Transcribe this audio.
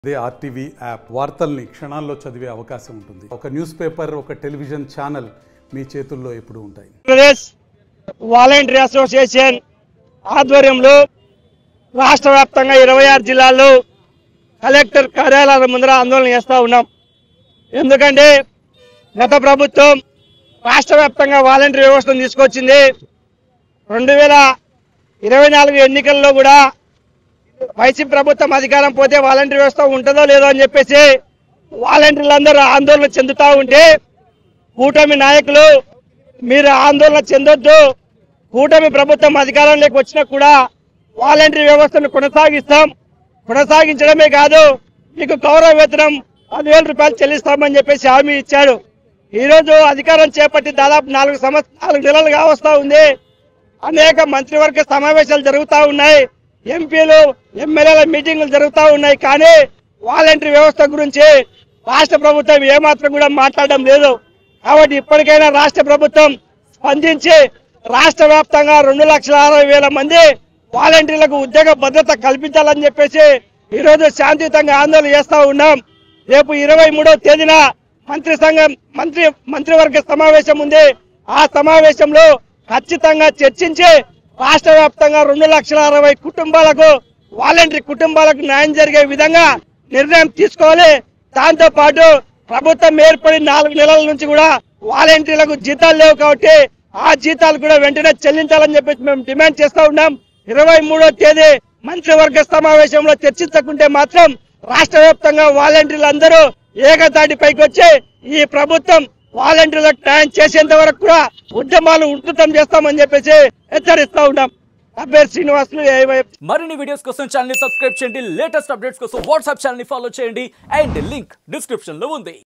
అదే RTV app వార్తల్ని క్షణాల్లో చదివే అవకాశం ఉంటుంది ఒక న్యూస్ పేపర్ ఒక టెలివిజన్ ఛానల్ మీ చేతుల్లో ఎప్పుడూ ఉంటాయి ఆంధ్రప్రదేశ్ వాలంటరీ అసోసియేషన్ ఆధ్వర్యంలో రాష్ట్ర వ్యాప్తంగా ఇరవై ఆరు జిల్లాల్లో కలెక్టర్ కార్యాలయాల ముందర ఆందోళన చేస్తా ఉన్నాం ఎందుకంటే గత ప్రభుత్వం రాష్ట్ర వ్యాప్తంగా వాలంటరీ వ్యవస్థను తీసుకొచ్చింది రెండు వేల ఇరవై నాలుగు ఎన్నికల్లో కూడా వైసీపీ ప్రభుత్వం అధికారం పోతే వాలంటరీ వ్యవస్థ ఉంటుందో లేదో అని చెప్పేసి వాలంటీర్లందరూ ఆందోళన చెందుతా ఉంటే కూటమి నాయకులు మీరు ఆందోళన చెందొద్దు కూటమి ప్రభుత్వం అధికారంలోకి వచ్చినా కూడా వాలంటరీ వ్యవస్థను కొనసాగిస్తాం కొనసాగించడమే కాదు మీకు గౌరవ వేతనం పదివేల రూపాయలు చెల్లిస్తామని చెప్పేసి హామీ ఇచ్చాడు ఈ రోజు అధికారం చేపట్టి దాదాపు నాలుగు సంవత్సరాలు నాలుగు నెలలుగా వస్తా ఉంది అనేక మంత్రివర్గ సమావేశాలు జరుగుతూ ఉన్నాయి ఎంపీలు ఎమ్మెల్యేల మీటింగులు జరుగుతూ ఉన్నాయి కానీ వాలంటరీ వ్యవస్థ గురించి రాష్ట్ర ప్రభుత్వం ఏమాత్రం కూడా మాట్లాడడం లేదు కాబట్టి ఇప్పటికైనా రాష్ట్ర ప్రభుత్వం స్పందించి రాష్ట్ర వ్యాప్తంగా రెండు లక్షల అరవై వేల మంది వాలంటీర్లకు ఉద్యోగ భద్రత కల్పించాలని చెప్పేసి ఈ రోజు శాంతియుతంగా ఆందోళన చేస్తా ఉన్నాం రేపు ఇరవై మూడో తేదీన మంత్రి సంఘం మంత్రి మంత్రివర్గ సమావేశం ఉంది ఆ సమావేశంలో ఖచ్చితంగా చర్చించి రాష్ట్ర వ్యాప్తంగా రెండు లక్షల అరవై కుటుంబాలకు వాలంటరీ కుటుంబాలకు న్యాయం జరిగే విధంగా నిర్ణయం తీసుకోవాలి దాంతో పాటు ప్రభుత్వం ఏర్పడి నాలుగు నెలల నుంచి కూడా వాలంటీర్లకు జీతాలు లేవు కాబట్టి ఆ జీతాలు కూడా వెంటనే చెల్లించాలని చెప్పేసి మేము డిమాండ్ చేస్తా ఉన్నాం ఇరవై మూడో తేదీ మంత్రివర్గ సమావేశంలో చర్చించకుంటే మాత్రం రాష్ట్ర వ్యాప్తంగా వాలంటీర్లు అందరూ ఏకతాటిపైకి వచ్చి ఈ ప్రభుత్వం వాలంటీర్లకు న్యాయం చేసేంత వరకు కూడా ఉద్యమాలు ఉధృతం చేస్తామని చెప్పేసి హెచ్చరిస్తా ఉన్నాం నా పేరు శ్రీనివాసులు ఏవై మరిన్ని వీడియోస్ కోసం ఛానల్ ని సబ్స్క్రైబ్ చేయండి లేటెస్ట్ అప్డేట్స్ కోసం వాట్సాప్ ఛానల్ ని ఫాలో చేయండి అండ్ లింక్ డిస్క్రిప్షన్ లో ఉంది